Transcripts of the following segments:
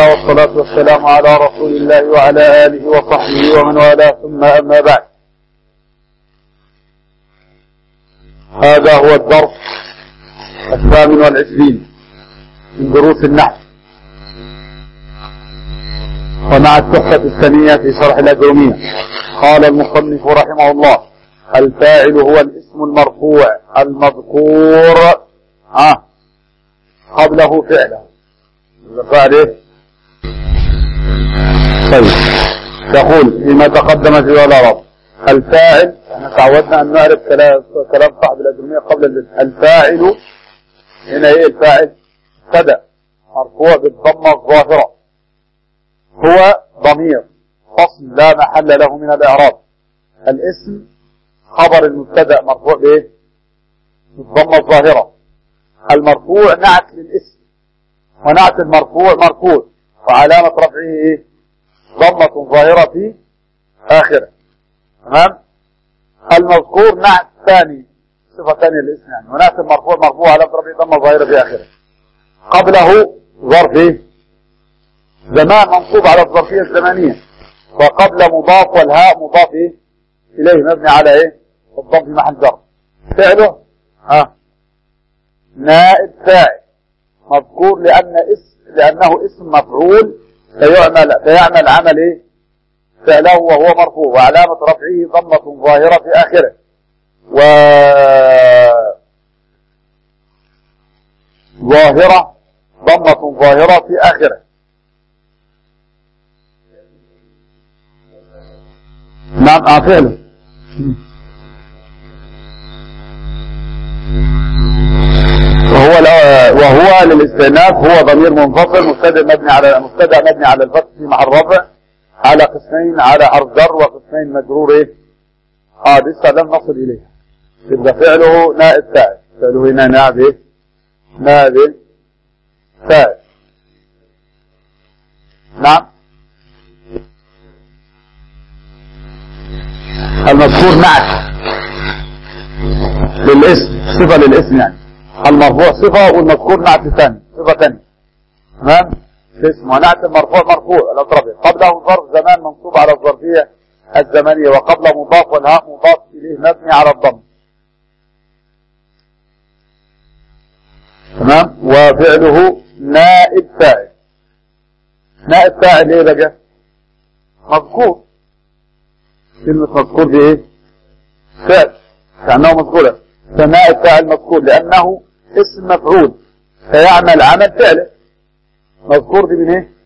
الله والصلاة والسلام على رسول الله وعلى آله وصحبه ومن والاه ثم أما بعد هذا هو الدرس الثامن والعشرين من دروس النحو ومع التحفة الثانية في شرح الأجرومية قال المصنف رحمه الله الفاعل هو الاسم المرفوع المذكور آه قبله فعله الفاعل ايه طيب تقول فيما تقدم في ولا رب الفاعل احنا تعودنا ان نعرف كلام كلام صاحب الاجرومية قبل البدء الفاعل هنا ايه الفاعل ابتدأ مرفوع بالضمة الظاهرة هو ضمير فصل لا محل له من الإعراب الاسم خبر المبتدا مرفوع بايه بالضمة الظاهرة المرفوع نعت للاسم ونعت المرفوع مرفوع وعلامة رفعه ايه ضمة ظاهرة في آخره تمام المذكور نعت ثاني صفة ثانية للاسم يعني ونعت المرفوع مرفوع علامة رفعه ضمة ظاهرة في آخره قبله ظرف ايه زمان منصوب على الظرفية الزمانية وقبل مضاف والهاء مضاف إيه؟ إليه مبني على إيه الضم في محل جر فعله ها نائب فاعل مذكور لأن اسم لأنه اسم مفعول فيعمل فيعمل عمل إيه فعله وهو مرفوع وعلامة رفعه ضمة ظاهرة في آخره و ظاهرة ضمة ظاهرة في آخره نعم اه فعله وهو وهو للاستئناف هو ضمير منفصل مبتدا مبني على مبتدا مبني على الفتح في محل رفع على قسمين على حرف جر وقسمين مجرور ايه اه لسه لم نصل اليه يبقى فعله نائب فاعل فعله هنا نائب ايه نائب فاعل نعم المذكور نعت للاسم صفة للاسم يعني المرفوع صفة والمذكور نعت ثاني صفة ثانية تمام اسم ونعت المرفوع مرفوع الأطرف قبله ظرف زمان منصوب على الظرفية الزمنية وقبل مضاف والهاء مضاف إليه مبني على الضم تمام وفعله نائب فاعل نائب فاعل ايه بقى مذكور كلمة مذكور دي ايه فعل كأنه مذكورة فنائب فاعل مذكور لأنه اسم مفعول فيعمل عمل فعله مذكور دي من ايه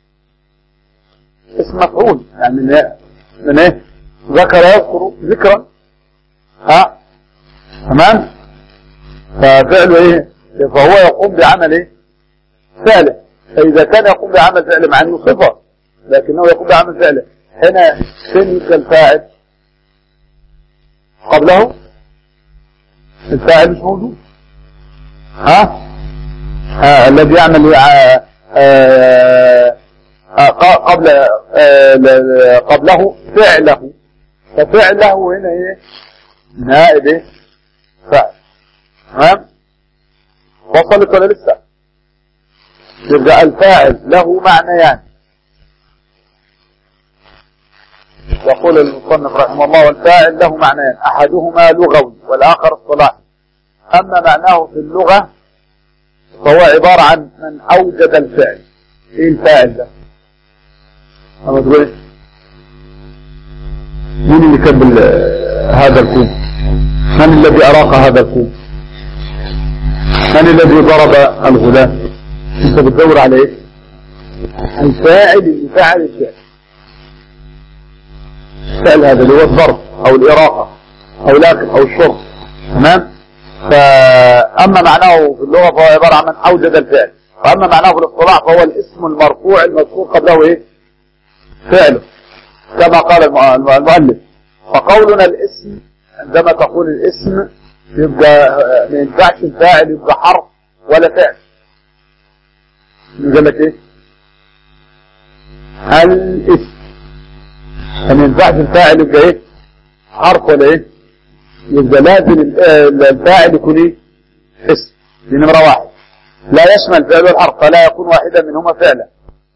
اسم مفعول يعني من ايه من ايه ذكر يذكر ذكرا ها تمام ففعله ايه فهو يقوم بعمل ايه فعله فإذا كان يقوم بعمل فعله مع أنه صفة لكنه يقوم بعمل فعله هنا فين يبقى الفاعل قبله الفاعل مش موجود ها, ها الذي يعمل آآ آآ قبل قبله فعله ففعله هنا ايه نائب ايه فاعل تمام وصلت ولا لسه يبقى الفاعل له معنيان يعني. يقول المصنف رحمه الله والفاعل له معنيان احدهما لغوي والاخر اصطلاحي اما معناه في اللغة فهو عبارة عن من اوجد الفعل ايه الفاعل ده اما تقول ايه مين اللي كب هذا الكوب من الذي اراق هذا الكوب من الذي ضرب الغلام انت بتدور على ايه الفاعل اللي فعل الفعل الفعل هذا اللي هو الضرب او الاراقة او الاكل او الشرب تمام فاما معناه في اللغة فهو عبارة عن من اوجد الفعل واما معناه في الاصطلاح فهو الاسم المرفوع المذكور قبله ايه فعله كما قال المؤلف فقولنا الاسم عندما تقول الاسم يبقى ما ينفعش الفاعل يبقى حرف ولا فعل قال لك ايه الاسم فما ينفعش الفاعل يبقى ايه حرف ولا ايه يبقى لازم الفاعل يكون ايه اسم دي نمرة واحد لا يشمل فعل والحرف فلا يكون واحدا منهما فعلا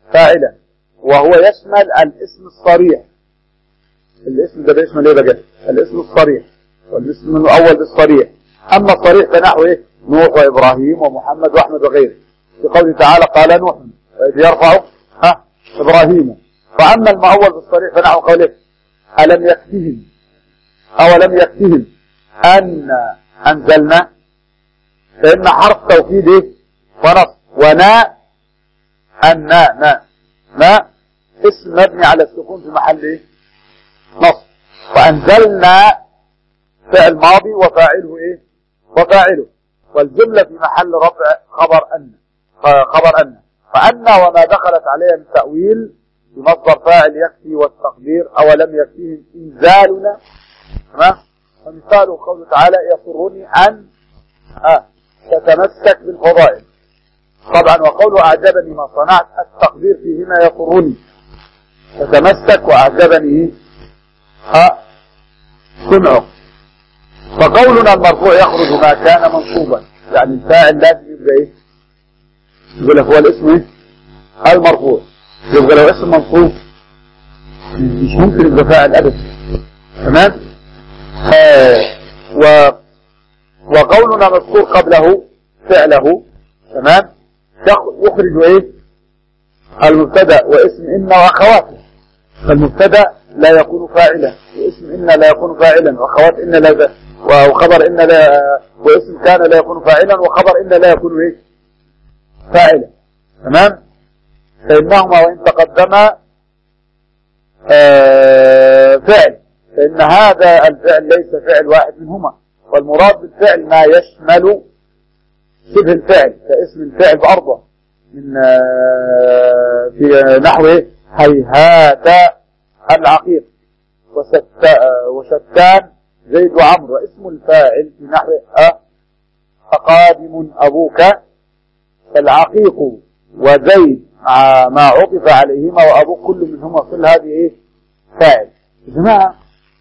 فاعلا وهو يشمل الاسم الصريح الاسم ده بيشمل ايه بقى الاسم الصريح والاسم الاول بالصريح اما الصريح فنحو ايه نوح وابراهيم ومحمد واحمد وغيره في قوله تعالى قال نوح واذ يرفع ها ابراهيم فاما المؤول بالصريح فنحو قوله الم يكفهم او لم يكفهم ان انزلنا فان حرف توكيد ايه ونص ونا النا نا ما اسم مبني على السكون في محل ايه نصب وانزلنا فعل ماضي وفاعله ايه وفاعله والجملة في محل رفع خبر ان خبر ان فان وما دخلت عليها من تأويل بمصدر فاعل يكفي والتقدير اولم يكفيهم انزالنا تمام ومثاله قوله تعالى يسرني ان آه تتمسك بالفضائل طبعا وقوله أعجبني ما صنعت التقدير فيهما يطرني تتمسك وأعجبني ها صنعه فقولنا المرفوع يخرج ما كان منصوبا يعني الفاعل لازم يبقى ايه يقول لك هو الاسم ايه المرفوع يبقى لو اسم منصوب مش ممكن يبقى فاعل ابدا تمام آه و وقولنا مذكور قبله فعله تمام يخرج ايه المبتدا واسم ان واخواته فالمبتدا لا يكون فاعلا واسم ان لا يكون فاعلا واخوات ان لا وخبر ان لا واسم كان لا يكون فاعلا وخبر ان لا يكون ايه فاعلا تمام فانهما وان تقدما آه فعل فان هذا الفعل ليس فعل واحد منهما والمراد بالفعل ما يشمل شبه الفعل كاسم الفعل بأرضه من في نحو هيهات العقيق وشتان زيد وعمر واسم الفاعل في نحو أقادم أبوك فالعقيق وزيد مع ما عطف عليهما وأبوك كل منهما كل هذه إيه فاعل يا جماعة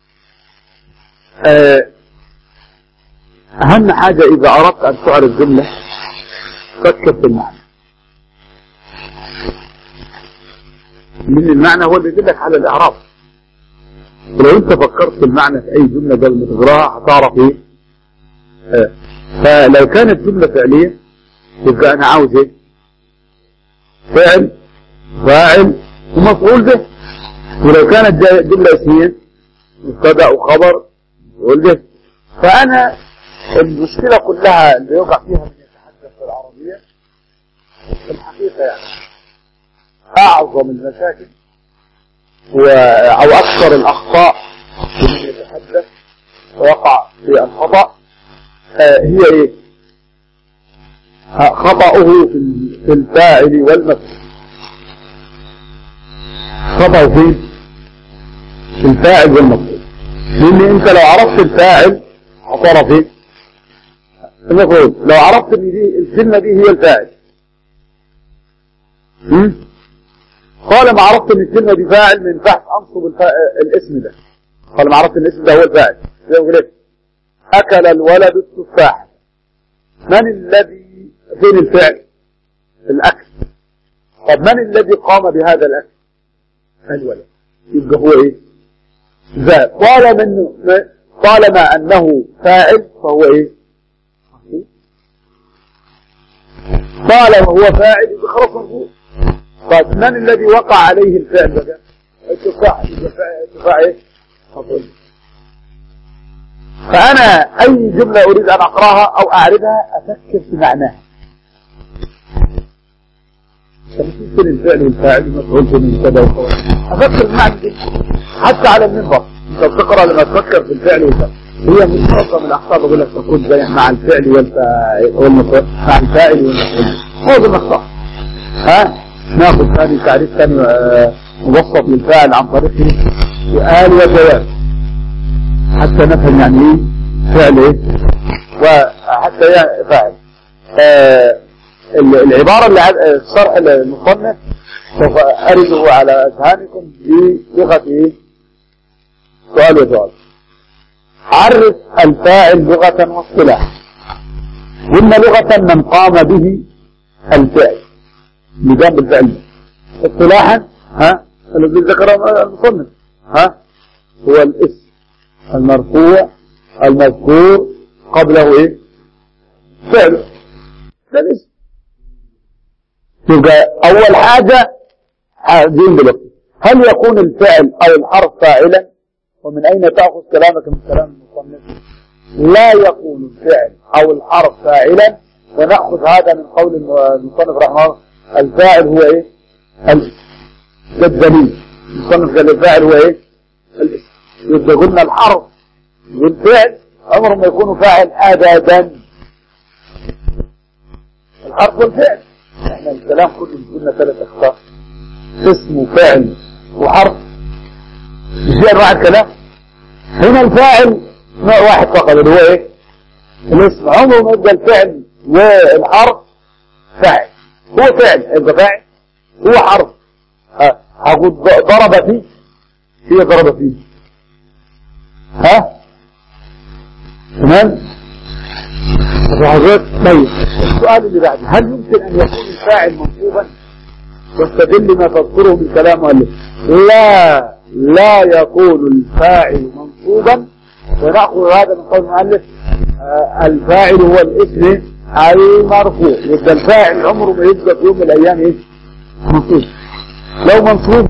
أهم حاجة إذا أردت أن تعرف جملة فكر في المعنى من المعنى هو اللي يدلك على الإعراب ولو أنت فكرت في المعنى في أي جملة قبل ما تقراها هتعرف إيه آه. فلو كانت جملة فعلية يبقى أنا عاوز إيه فعل فاعل ومفعول به ولو كانت جملة اسمية مبتدأ وخبر مفعول به فأنا المشكلة كلها اللي يقع فيها من يتحدث العربية في الحقيقة يعني أعظم المشاكل و... أو أكثر الأخطاء من يتحدث ويقع في الخطأ آه هي إيه؟ خطأه في الفاعل والمفعول خطأه فين؟ في الفاعل والمفعول لأن أنت لو عرفت الفاعل هتعرف إيه؟ المفعول لو عرفت ان دي الكلمه دي هي الفاعل قال ما عرفت ان الكلمه دي فاعل ما ينفعش انصب الفا... الاسم ده قال ما عرفت ان الاسم ده هو الفاعل زي ما قلت اكل الولد التفاح من الذي فين الفعل الاكل طب من الذي قام بهذا الاكل الولد يبقى هو ايه ذا طالما انه طالما انه فاعل فهو ايه طالما هو فاعل يبقى خلاص مرفوع طيب من الذي وقع عليه الفعل بقى التفاح التفاح ايه مفعول فانا اي جمله اريد ان اقراها او اعربها افكر في معناها تمثيل الفعل والفاعل مفعول في المبتدا وخبر افكر في معنى دي حتى على المنبر انت بتقرا لما تفكر في الفعل والفاعل هي مش معظم الاخطاء بقول لك تكون زي مع الفعل والمفعول مع الفاعل والمفعول معظم الاخطاء ها ناخذ ثاني تعريف ثاني مبسط للفاعل عن طريق سؤال وجواب حتى نفهم يعني ايه فعل ايه وحتى يعني فاعل آه العبارة اللي الشرح المصنف سوف أرده على أذهانكم بلغة ايه سؤال وجواب عرف الفاعل لغة واصطلاحا قلنا لغة من قام به الفعل لجانب الفعل اصطلاحا ها الذي ذكره المصنف ها هو الاسم المرفوع المذكور قبله ايه فعله ده الاسم يبقى اول حاجة عايزين دلوقتي هل يكون الفعل او الحرف فاعلا ومن اين تأخذ كلامك من كلام المصنف لا يكون الفعل او الحرف فاعلا ونأخذ هذا من قول المصنف رحمه الله الفاعل هو ايه الاسم ده الدليل المصنف قال الفاعل هو ايه الاسم يبقى قلنا الحرف والفعل عمره ما يكون فاعل ابدا الحرف والفعل احنا الكلام كله قلنا ثلاث اخطاء اسم وفعل وحرف مش دي انواع الكلام هنا الفاعل نوع واحد فقط اللي هو ايه الاسم عمره ما يبقى الفعل والحرف فاعل هو فعل يبقى فاعل هو حرف هقول ضرب فيه هي ضرب فيه ها تمام طيب السؤال اللي بعده هل يمكن ان يكون الفاعل منصوبا واستدل ما تذكره من كلام مؤلف لا لا يكون الفاعل منصوبا ونأخذ هذا من قول المؤلف آه الفاعل هو الاسم المرفوع يبقى الفاعل عمره ما يبقى في يوم من الايام ايه منصوب لو منصوب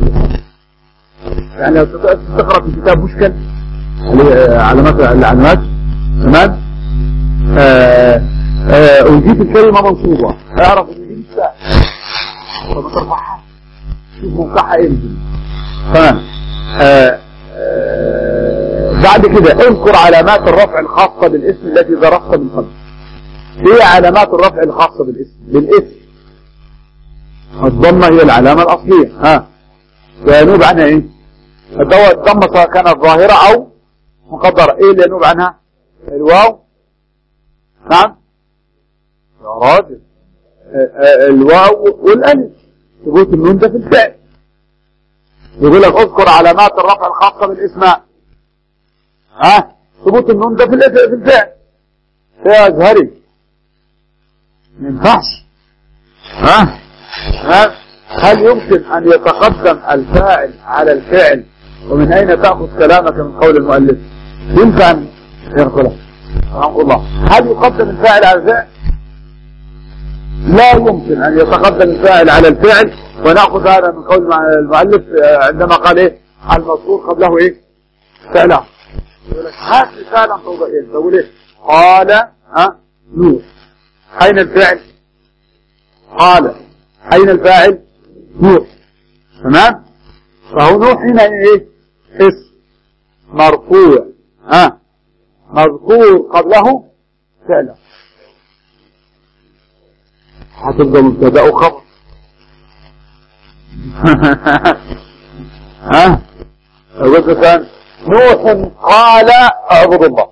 يعني لو تقرا في كتاب مشكل علامات العلامات تمام وجيت الكلمه منصوبه اعرف ان دي مش فاعل فما ترفعها شوف موقعها ايه تمام بعد كده اذكر علامات الرفع الخاصة بالاسم التي ذكرتها من قبل هي علامات الرفع الخاصة بالاسم بالاسم الضمة هي العلامة الأصلية ها وينوب عنها ايه الضمة سواء كانت ظاهرة أو مقدرة ايه اللي ينوب عنها الواو نعم يا راجل الواو والالف ثبوت النون ده في الفعل يقول لك اذكر علامات الرفع الخاصة بالاسماء ها ثبوت النون ده في الفعل يا ازهري ما ينفعش ها ها هل يمكن ان يتقدم الفاعل على الفعل ومن اين تأخذ كلامك من قول المؤلف ينفع ان ينقله رحمه الله هل يقدم الفاعل على الفعل لا يمكن ان يتقدم الفاعل على الفعل ونأخذ هذا من قول المؤلف عندما قال ايه المذكور قبله ايه فعلا يقول لك هات مثالا توضيحيا تقول ايه قال ها نوح اين الفعل قال اين الفاعل نوح تمام فهو نوح هنا ايه اسم مرفوع ها مذكور قبله فعلا هتبقى مبتدا وخبر ها قلت كان نوح قال اعبد الله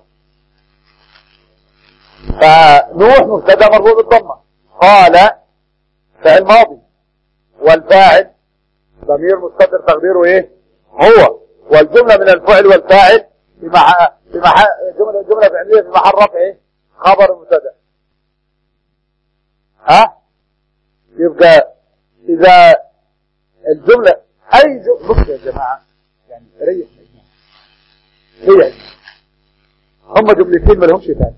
فنوح مبتدا مربوط بالضمه قال فعل ماضي والفاعل ضمير مستتر تقديره ايه هو والجمله من الفعل والفاعل في مع في محل جمله جمله فعليه في محل رفع ايه خبر مبتدا ها يبقى اذا الجمله اي جمله بص يا جماعه يعني ريح ريح هم جملتين ما لهمش ثاني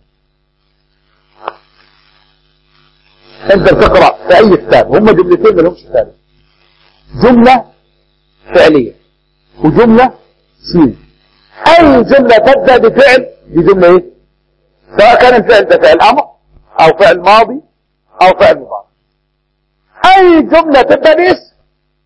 انت بتقرا في اي كتاب هم جملتين ما لهمش ثاني جمله فعليه وجمله اسميه اي جملة تبدأ بفعل دي جملة ايه سواء كان الفعل ده فعل امر او فعل ماضي او فعل مضارع اي جملة تبدأ باسم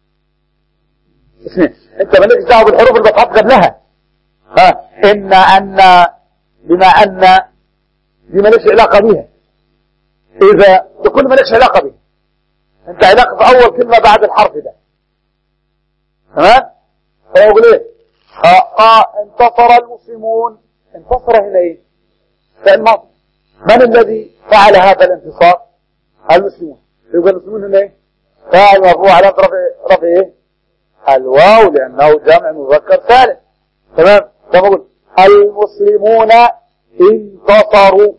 اسمه انت مالكش دعوه بالحروف اللي بتحط قبلها ها ان ان بما ان دي مالكش علاقة بيها اذا تكون مالكش علاقة بيها انت علاقة في اول كلمة بعد الحرف ده تمام فيقول ايه آه انتصر المسلمون انتصر هنا ايه فعل ماضي من الذي فعل هذا الانتصار المسلمون يبقى المسلمون هنا ايه فاعل مرفوع على رفع رفع ايه الواو لانه جمع مذكر سالم تمام كما قلت المسلمون انتصروا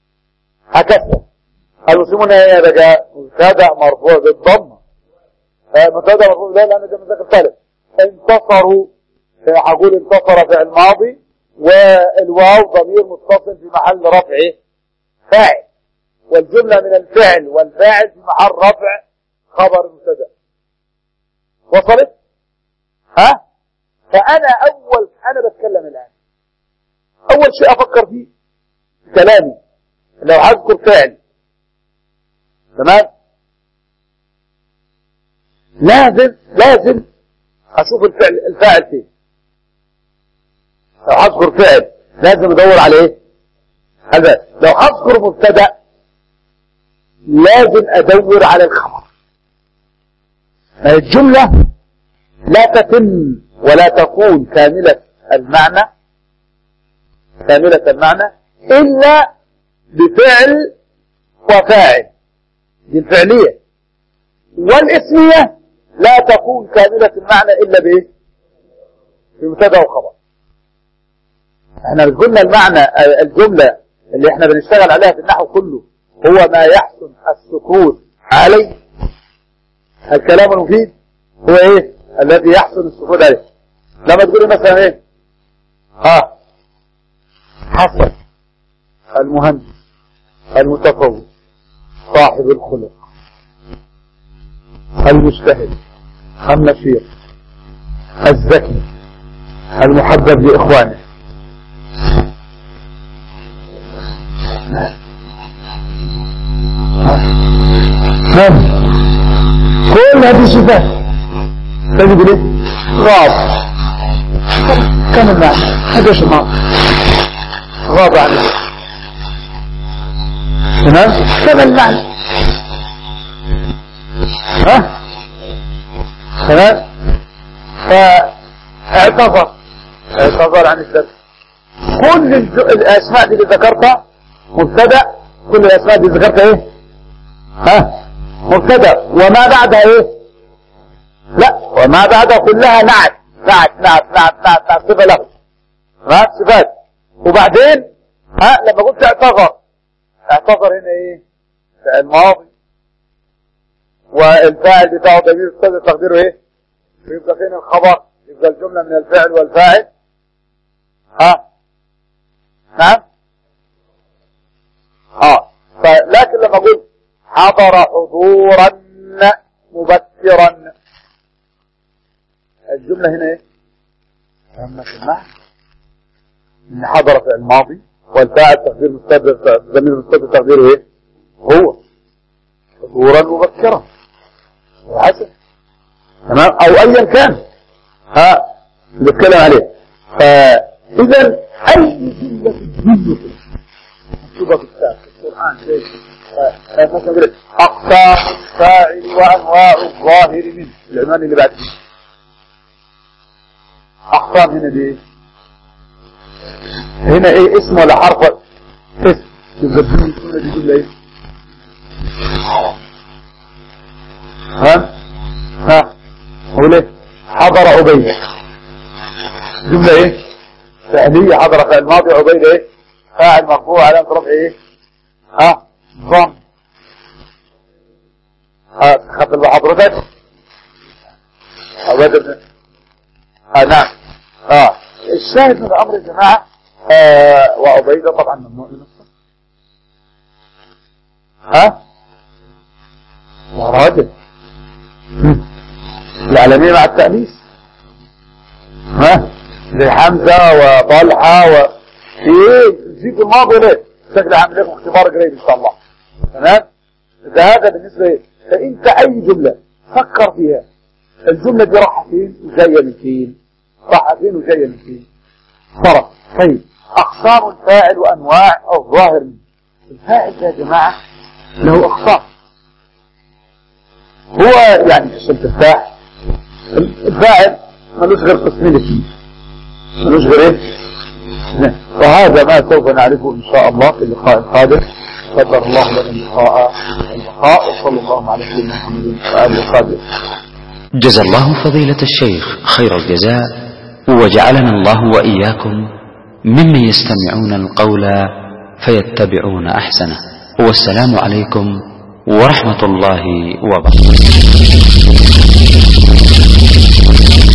هكذا المسلمون هنا بقى مبتدا مرفوع بالضمه مبتدا مفعول به لان ده مذاكر ثالث انتصروا هقول انتصر فعل ماضي والواو ضمير متصل في محل رفع فاعل والجملة من الفعل والفاعل في محل رفع خبر مبتدا وصلت ها فأنا أول أنا بتكلم الآن أول شيء أفكر فيه كلامي لو هذكر فعل تمام لازم لازم أشوف الفعل الفاعل فيه لو هذكر فعل لازم ادور على ايه هذا لو هذكر مبتدا لازم ادور على الخبر الجملة لا تتم ولا تكون كاملة المعنى كاملة المعنى إلا بفعل وفاعل دي الفعلية والاسمية لا تكون كاملة المعنى إلا بإيه بمبتدا وخبر احنا قلنا المعنى الجملة اللي احنا بنشتغل عليها في النحو كله هو ما يحسن السكوت عليه الكلام المفيد هو ايه الذي يحسن السكوت عليه لما تقولي مثلا ايه ها حسن المهندس المتفوق صاحب الخلق المجتهد النشيط الذكي المحبب لإخوانه نعم كل هذه الصفات تجد ليه غاب كم المعنى هذا ايش المعنى غاب عنه تمام كم المعنى ها تمام فاعتذر اعتذر عن الدرس كل الاسماء دي اللي ذكرتها مبتدا كل الاسماء دي ذكرتها ايه ها مبتدا وما بعدها ايه لا وما بعدها كلها نعت نعت نعت نعت نعت نعت صفه له نعت صفات وبعدين ها لما قلت اعتذر اعتذر هنا ايه فعل ماضي والفاعل بتاعه ضمير استاذ تقديره ايه يبقى فين الخبر يبقى الجمله من الفعل والفاعل ها نعم اه لكن لما اقول حضر حضورا مبكرا الجملة هنا ايه فهمنا في المعنى ان حضر في الماضي والفاعل تقدير مستقبل ضمير مستقبل تقديره ايه هو حضورا مبكرا وحسن تمام او ايا كان ها نتكلم عليه فاذا اي جمله في الدنيا مكتوبه في الكتاب في القران مثلا اقسام الفاعل وانواع الظاهر منه العنوان اللي بعد اقسام هنا دي هنا ايه اسم ولا حرف اسم يبقى الجمله دي جمله ايه ها ها قول ايه حضر عبيد جمله ايه فعليه حضر فعل ماضي عبيد ايه فاعل مرفوع علامه رفع ايه ها ضم خط بحضرتك عبيد بن آه نعم اه الشاهد من الامر يا جماعه آه وعبيده طبعا ممنوع من الصف ها وراجل العالمية مع التأنيس ها زي حمزة وطلحة و ايه زيد الماضي ليه بشكل عام لكم اختبار قريب ان شاء الله تمام ده هذا بالنسبة ايه فانت اي جملة فكر فيها الجملة دي راح فين وجاية من فين راح فين وجاية من فين طرف طيب اقسام الفاعل وانواع الظاهر منه الفاعل ده يا جماعة له اقسام هو يعني اسم تفتاح الفاعل ملوش غير قسمين اثنين ملوش غير ايه وهذا ما سوف نعرفه ان شاء الله في اللقاء القادم قدر الله لنا اللقاء اللقاء وصلى الله على سيدنا محمد واله وصحبه جزا الله فضيلة الشيخ خير الجزاء وجعلنا الله وإياكم ممن يستمعون القول فيتبعون أحسنه والسلام عليكم ورحمة الله وبركاته